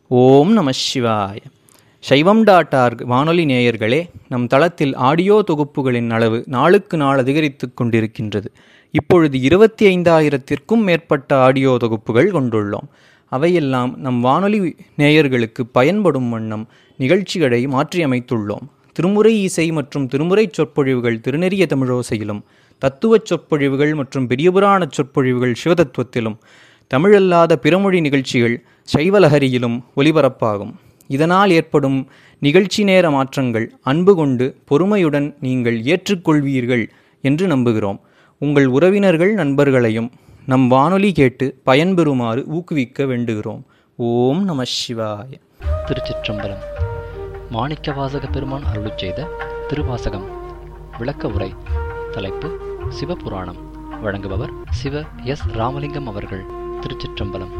ஓம் நம சிவாய சைவம் டாட் ஆர்க் வானொலி நேயர்களே நம் தளத்தில் ஆடியோ தொகுப்புகளின் அளவு நாளுக்கு நாள் அதிகரித்து கொண்டிருக்கின்றது இப்பொழுது இருபத்தி ஐந்தாயிரத்திற்கும் மேற்பட்ட ஆடியோ தொகுப்புகள் கொண்டுள்ளோம் அவையெல்லாம் நம் வானொலி நேயர்களுக்கு பயன்படும் வண்ணம் நிகழ்ச்சிகளை மாற்றியமைத்துள்ளோம் திருமுறை இசை மற்றும் திருமுறை சொற்பொழிவுகள் திருநெறிய தமிழோசையிலும் தத்துவச் சொற்பொழிவுகள் மற்றும் பெரியபுராண சொற்பொழிவுகள் சிவதத்துவத்திலும் தமிழல்லாத பிறமொழி நிகழ்ச்சிகள் சைவலஹரியிலும் ஒலிபரப்பாகும் இதனால் ஏற்படும் நிகழ்ச்சி நேர மாற்றங்கள் அன்பு கொண்டு பொறுமையுடன் நீங்கள் ஏற்றுக்கொள்வீர்கள் என்று நம்புகிறோம் உங்கள் உறவினர்கள் நண்பர்களையும் நம் வானொலி கேட்டு பயன்பெறுமாறு ஊக்குவிக்க வேண்டுகிறோம் ஓம் நம சிவாய திருச்சிற்றம்பலம் மாணிக்கவாசக பெருமான் அருளுச் செய்த திருவாசகம் விளக்க உரை தலைப்பு சிவபுராணம் வழங்குபவர் சிவ எஸ் ராமலிங்கம் அவர்கள் திருச்சிற்றம்பலம்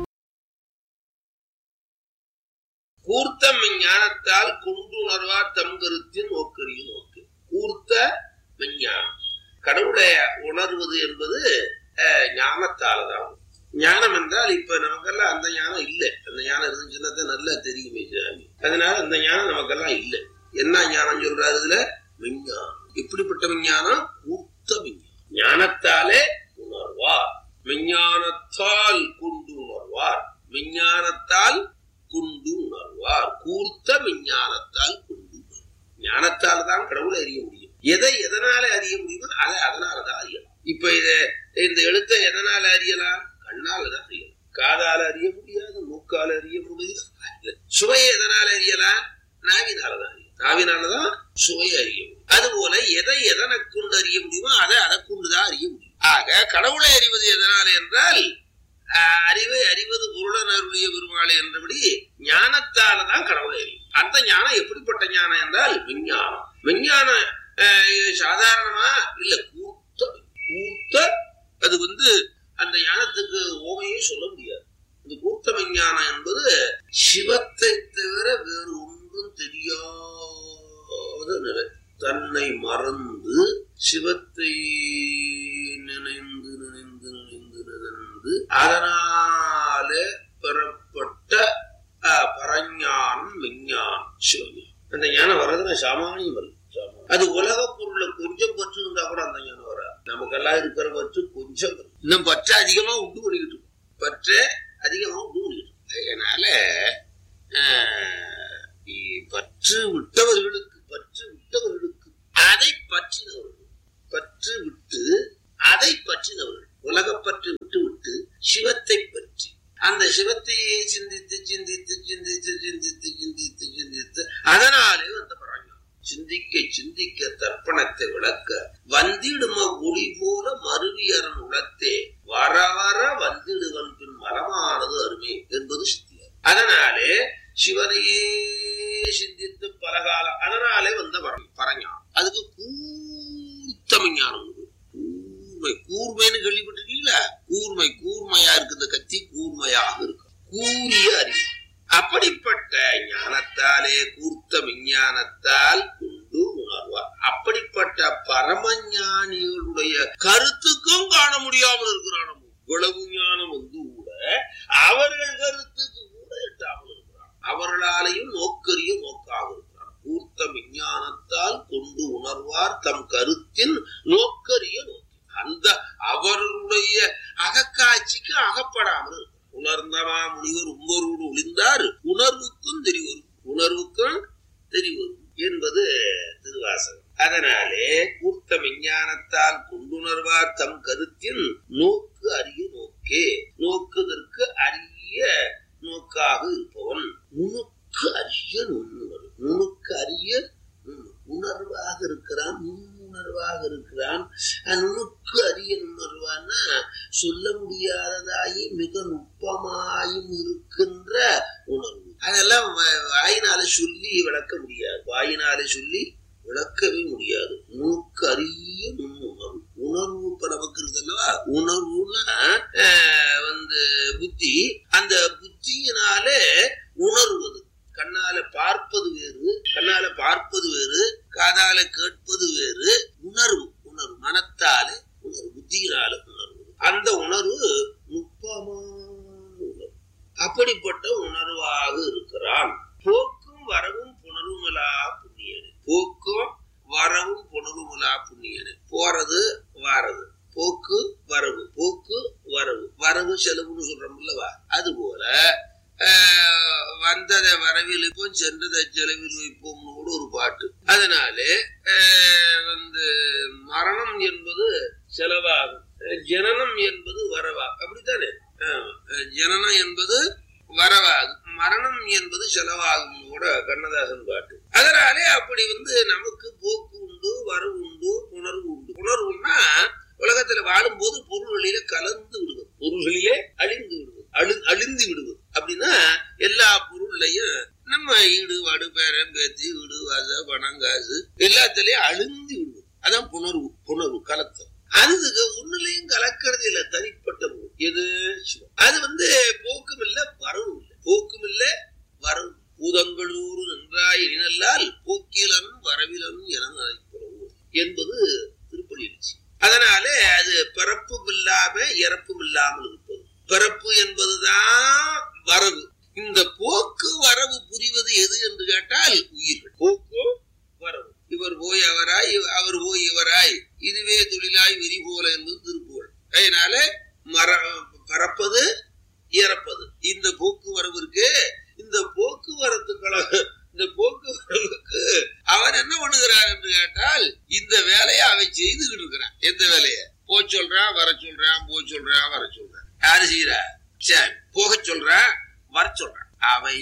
கூர்த்த ஞானத்தால் கொண்டுணர்வார் தம் கருத்தின் நோக்கரிய நோக்கு கூர்த்த விஞ்ஞானம் கடவுளை உணர்வது என்பது அஹ், ஞானத்தாலதான் ஞானம் என்றால் இப்ப நமக்கெல்லாம் அந்த ஞானம் இல்லை அந்த ஞானம் இருந்துச்சுன்னா தான் நல்லா தெரியுமே சாமி அதனால அந்த ஞானம் நமக்கெல்லாம் இல்லை என்ன ஞானம் சொல்றாரு இதுல விஞ்ஞானம் எப்படிப்பட்ட விஞ்ஞானம் கூர்த்த விஞ்ஞானம் ஞானத்தாலே உணர்வார் விஞ்ஞானத்தால் கொண்டு உணர்வார் விஞ்ஞானத்தால் கொண்டு உணர்வார் கூர்த்த விஞ்ஞானத்தால் கொண்டு உணர்வார். ஞானத்தால் தான் கடவுளை அறிய முடியும் எதை எதனால அறிய முடியுமோ அதை அதனால தான் அறியலாம் இப்ப இத இந்த எழுத்தை எதனால அறியலாம் கண்ணால தான் அறியலாம் காதால அறிய முடியாது மூக்கால அறிய முடியாது சுவையை எதனால அறியலாம் நாவினால தான் அறியும் நாவினாலதான் சுவையை அறிய முடியும் அதுபோல எதை எதனை கொண்டு அறிய முடியுமோ அதை அதை கொண்டுதான் அறிய முடியும் ஆக கடவுளை அறிவது எதனால என்றால் ஆஹ், அறிவை அறிவது பொருளன் அருளிய பெருமாளை என்றபடி ஞானத்தால தான் கடவுளை அறியும் அந்த ஞானம் எப்படிப்பட்ட ஞானம் என்றால் விஞ்ஞானம் விஞ்ஞானம் ஆஹ், சாதாரணமா இல்ல கூர்த்த கூர்த்த அது வந்து அந்த ஞானத்துக்கு ஓமையே சொல்ல முடியாது இந்த கூர்த்த விஞ்ஞானம் என்பது சிவத்தை தவிர வேறு ஒன்றும் தெரியாத நிலை தன்னை மறந்து சிவத்தை நினைந்து நினைந்து நினைந்து நினைந்து அதனால பெறப்பட்ட அஹ், பரஞானம் விஞ்ஞானம் சிவஞானம் அந்த ஞானம் வர்றதுன்னா சாமானியம் அல்ல சாமானியம். அது உலக பொருளை கொஞ்சம் பற்று இருந்தா கூட அந்த ஞானம் வராது நமக்கெல்லாம் இருக்கிற பற்று கொஞ்சம் இருக்கு. இன்னும் பற்று அதிகமா உண்டு பண்ணிக்கிட்டு இருக்கோம். பற்று அதிகமா உண்டு பண்ணிக்கிட்டு இருக்கோம். அதனால ஆஹ், இ- பற்று விட்டவர்களுக்கு பற்று விட்டவர்களுக்கு அதை பற்றினவர்கள் பற்று விட்டு அதை பற்றினவர்கள் உலகப்பற்று விட்டு விட்டு சிவத்தை பற்றி அந்த சிவத்தையே சிந்தித்து சிந்தித்து சிந்தித்து சிந்தித்து சிந்தித்து சிந்தித்து அதனாலே வந்த பராஞானம் சிந்திக்க சிந்திக்க தர்ப்பணத்தை விளக்க வந்திடும ஒளி போல மருவியரன் உளத்தே வர வர வந்திடுவன் பின் மரமானது அருமை என்பது சித்தியார் அதனாலே சிவனையே சிந்தித்து பலகாலம் அதனாலே வந்த பர- பரஞானம் அதுக்கு கூர்த்தம ஞானம் உண்டு. கூர்மை கூர்மைன்னு கேள்விப்பட்டிருக்கீங்களா கூர்மை கூர்மையா இருக்கு இந்த கத்தி கூர்மையாக இருக்கு கூறிய அறிவு அப்படிப்பட்ட ஞானத்தாலே கூர்த்த விஞ்ஞானத்தால் கொண்டு உணர்வார் அப்படிப்பட்ட பரமஞானிகளுடைய கருத்துக்கும் காண முடியாமல் இருக்கிறான் இவ்வளவு ஞானம் வந்து கூட அவர்கள் கருத்துக்கு கூட எட்டாமல் இருக்கிறான் அவர்களாலையும் நோக்கரிய நோக்காக இருக்கிறான் கூர்த்த விஞ்ஞானத்தால் கொண்டு உணர்வார் தம் கருத்தின் நோக்கரிய நோக்கி அந்த அவர்களுடைய அகக்காட்சிக்கு அகப்படாமல் இருக்கிறார். உணர்ந்தமா முனிவர் உம்பரோடு ஒளிந்தார் உணர்வுக்கும் தெரிவரும் உணர்வுக்கும் தெரிவரும் என்பது திருவாசகம் அதனாலே கூர்த்த விஞ்ஞானத்தால் கொண்டுணர்வார் தம் கருத்தின் நோக்கு அரிய நோக்கே நோக்குதற்கு அரிய நோக்காக இருப்பவன் நுணுக்கு அரிய நுண்ணுணர்வு நுணுக்கு அரிய நுண்ணு- உணர்வாக இருக்கிறான் நுண்ணுணர்வாக இருக்கிறான் அஹ் நுணுக்கு அரிய நுணர்வான்னா சொல்ல முடியாததாயி மிக நுட்பமாயும் இருக்கின்ற உணர்வு அதெல்லாம் வ- வாயினால சொல்லி விளக்க முடியாது வாயினால சொல்லி விளக்கவே முடியாது நுணுக்கு அரிய நுண்ணுணர்வு உணர்வு இப்ப நமக்கு இருக்கு அல்லவா உணர்வுன்னா அஹ், வந்து புத்தி அந்த புத்தியினாலே உணர்வது கண்ணால பார்ப்பது வேறு கண்ணால பார்ப்பது வேறு காதால கேட்பது வேறு உணர்வு உணர்வு மனத்தாலே உணர்வு புத்தியினால உணர்வு அந்த உணர்வு நுட்பமான உணர்வு அப்படிப்பட்ட உணர்வாக இருக்கிறான் போக்கும் வரவும் புணர்வுமலா புண்ணியனே போக்கும் வரவும் புணர்வுமலா புண்ணியனே போறது வாரது போக்கு வரவு போக்கு வரவு வரவு செலவுன்னு சொல்றோம்லவா அது போல ஆஹ், வந்ததை வரவில் வைப்போம் சென்றதை செலவில் வைப்போம்னு கூட ஒரு பாட்டு அதனாலே ஆஹ், வந்து மரணம் என்பது செலவாகும் ஜனனம் என்பது வரவா அப்படித்தானே ஆமா. ஜனனம் என்பது வரவாகும் மரணம் என்பது செலவாகும் கூட கண்ணதாசன் பாட்டு அதனாலே அப்படி வந்து நமக்கு போக்கு உண்டு வரவு உண்டு உணர்வு உண்டு உணர்வுன்னா உலகத்துல வாழும்போது பொருள்களிலே கலந்து விடுவது பொருள்களிலே அழிந்து விடுவது அழு அழிந்து விடுவது அப்படின்னா எல்லா பொருள்லையும் நம்ம ஈடு வாடு பேரன் பேத்தி வீடு வாச பணம் காசு எல்லாத்துலயும் அழிந்து விடுவது அதான் புணர்வு புணர்வு கலத்தல் அதுக்கு ஒண்ணுலயும் கலக்கிறது இல்ல தனிப்பட்ட பொருள் எது சிவம் அது வந்து போக்கும் இல்ல வரவும் இல்லை போக்கும் இல்ல வரவும் பூதங்களூர் நன்றாய் இனல்லால் போக்கிலன் வரவிலன் என நினைக்கிறோம் என்பது திருப்பலி எழுச்சி அதனாலே அது பிறப்பும் இல்லாம இறப்பும் இல்லாமல் இருப்பது பிறப்பு என்பதுதான் வரவு இந்த போக்கு வரவு புரிவது எது என்று கேட்டால் உயிர்கள் போக்கு வரவு இவர் போய் அவராய் இவ- அவர் போய் இவராய் இதுவே தொழிலாய் விரி போல என்பது திருப்புகழ் அதனால மர பறப்பது இறப்பது இந்த போக்குவரவு இருக்கு இந்த போக்குவரத்து கழக இந்த போக்குவரவுக்கு அவன் என்ன பண்ணுகிறான் என்று கேட்டால் இந்த வேலையை அவன் செய்துகிட்டு இருக்கிறான் எந்த வேலையை போ சொல்றான் வர சொல்றான் போ சொல்றான் வர சொல்றான் யாரு செய்யறா சரி போக சொல்றான் வர சொல்றான் அவை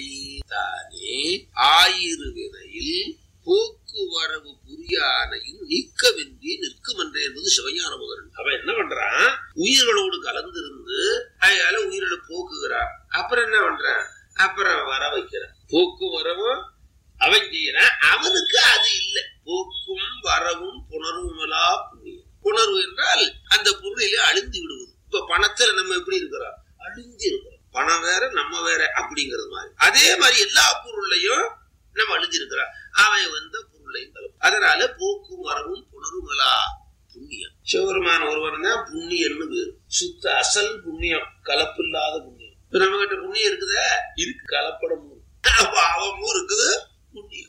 தானே ஆயிரு வினையில் போக்குவரவு புரியானையும் நீக்கவின்றி நிற்கும் என்றே என்பது சிவஞான முதல் அவன் என்ன பண்றான் உயிர்களோடு கலந்திருந்து அதனால உயிர்களை போக்குகிறான் அப்புறம் என்ன பண்றான் அப்புறம் வர வைக்கிறான் போக்கு வரவும் அவன் செய்யறான் அவனுக்கு அது இல்லை போக்கும் வரவும் புணர்வுமலா புண்ணியம் புணர்வு என்றால் அந்த பொருளிலே அழிந்து விடுவது இப்ப பணத்துல நம்ம எப்படி இருக்கிறோம் அழிந்து இருக்கிறோம் பணம் வேற நம்ம வேற அப்படிங்கிறது மாதிரி அதே மாதிரி எல்லா பொருள்லையும் நம்ம அழிஞ்சிருக்கிறோம் அவன் வந்த பொருளையும் கலப்பு அதனால போக்கும் வரவும் புணருமலா புண்ணியம் சிவபெருமான ஒருவன் தான் புண்ணியம்னு பேரு சுத்த அசல் புண்ணியம் கலப்பில்லாத புண்ணியம் இப்ப நம்ம கிட்ட புண்ணியம் இருக்குதா இருக்கு கலப்படமும் இருக்கு. பாவமும் இருக்குது புண்ணியம்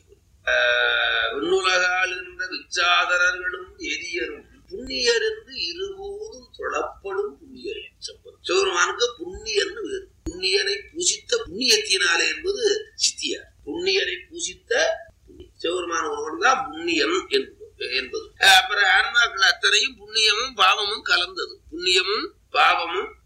ஆஹ் விண்ணுலகாளுகின்ற விச்சாதரர்களும் எரியரும் புண்ணியர் என்று இருபோதும் தொழப்படும் புண்ணியர் சம்பந்தம் சிவபெருமானுக்கு